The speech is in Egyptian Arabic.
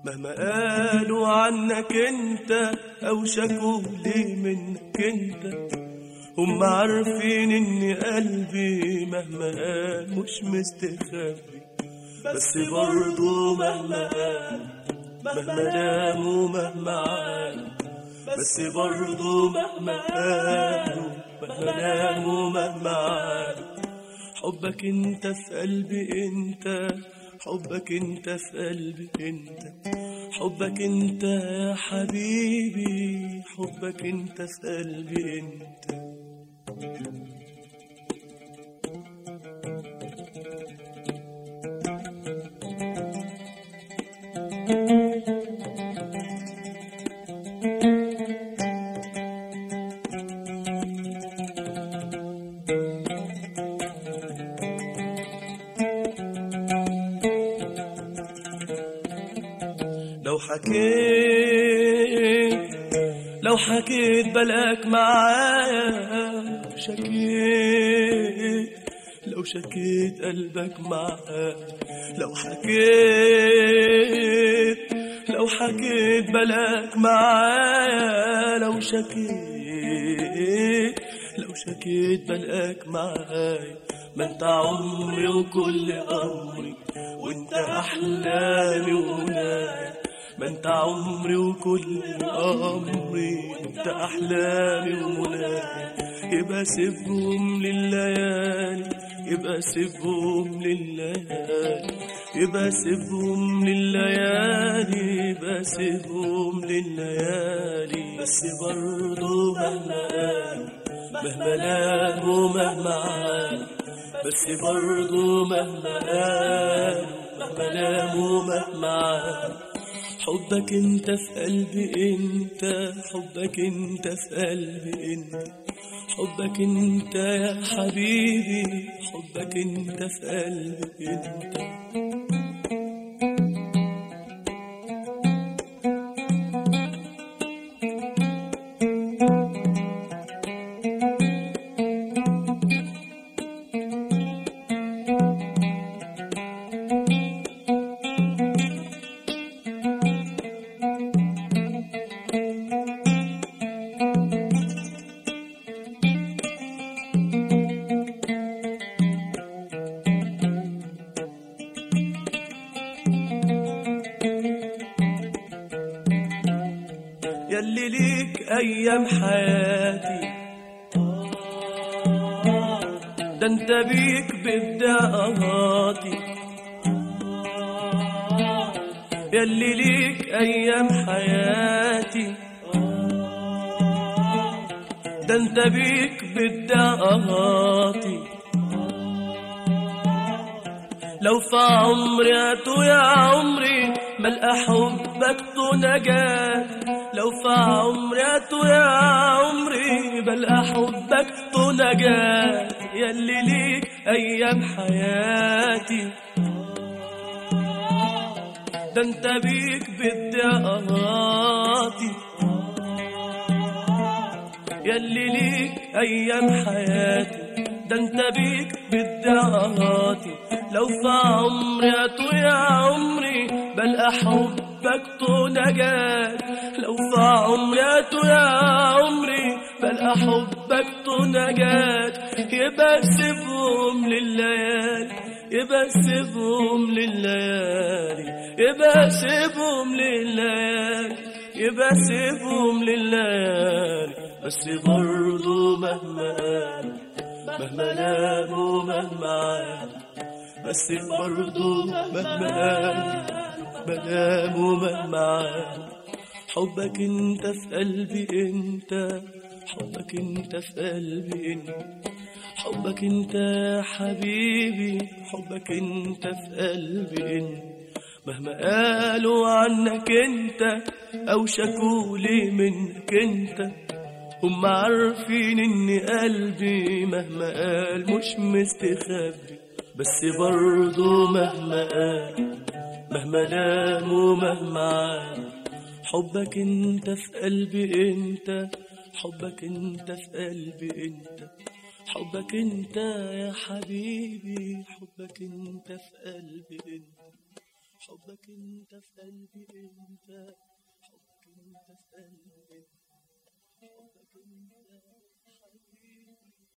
مهما قالوا عنك انت او شكوا لي منك انت هم عارفين ان قلبي مهما قال مش مستخبي بس برضو مهما قال مهما ناموا مهما عانوا بس برضو مهما قالوا مهما ناموا مهما عانوا حبك انت في قلبي انت حبك انت في قلبي انت حبك انت يا حبيبي حبك انت في قلبي انت لو حكيت لو حكيت بلاك معايا لو شكيت لو شكيت قلبك معايا لو حكيت لو حكيت بلاك معايا لو شكيت لو شكيت بلاك معايا ما انت عمري وكل امري وانت احلامي ومنايا ما انت عمري وكل امري وانت احلامي ومنايا يبقى سيبهم لليالي يبقى سيبهم لليالي يبقى سيبهم لليالي يبقى سيبهم لليالي بس برضو مهما قال مهما نام ومهما عانوا بس برضو مهما قال مهما نام ومهما عانوا حبك انت في قلبي انت حبك انت في قلبي انت حبك انت يا حبيبي حبك انت في قلبي انت يلي ليك ايام حياتي ده انت بيك ببداياتي يلي ليك ايام حياتي ده انت بيك بداياتي لو في عمري هاتوا يا عمري ملقى حبك نجاة لو في عمري هاتوا يا عمري بلقى حبك نجاة يلي ليك ايام حياتي ده انت بيك بداياتي يلي ليك ايام حياتي ده انت بيك بداياتي لو في عمري هاتوا يا عمري بلقى حبك نجاة لو في عمري هاتوا يا عمري بلقى حبك نجاة يبقى سيبهم لليالي يبقى سيبهم لليالي يبقى سيبهم لليالي يبقى سيبهم لليالي بس برضو مهما قالوا مهما ناموا مهما عانوا بس برضو مهما قالوا مهما ناموا مهما عانوا حبك انت في قلبي انت حبك انت في قلبي انت حبك انت يا حبيبي حبك انت في قلبي انت مهما قالوا عنك انت او شكوا لي منك انت هم عارفين ان قلبي مهما قال مش مستخبي بس برضو مهما قال مهما نام ومهما عانى حبك انت في قلبي انت حبك انت في قلبي انت حبك انت يا حبيبي حبك انت في قلبي انت حبك انت في قلبي انت حبك انت في قلبي حبك انت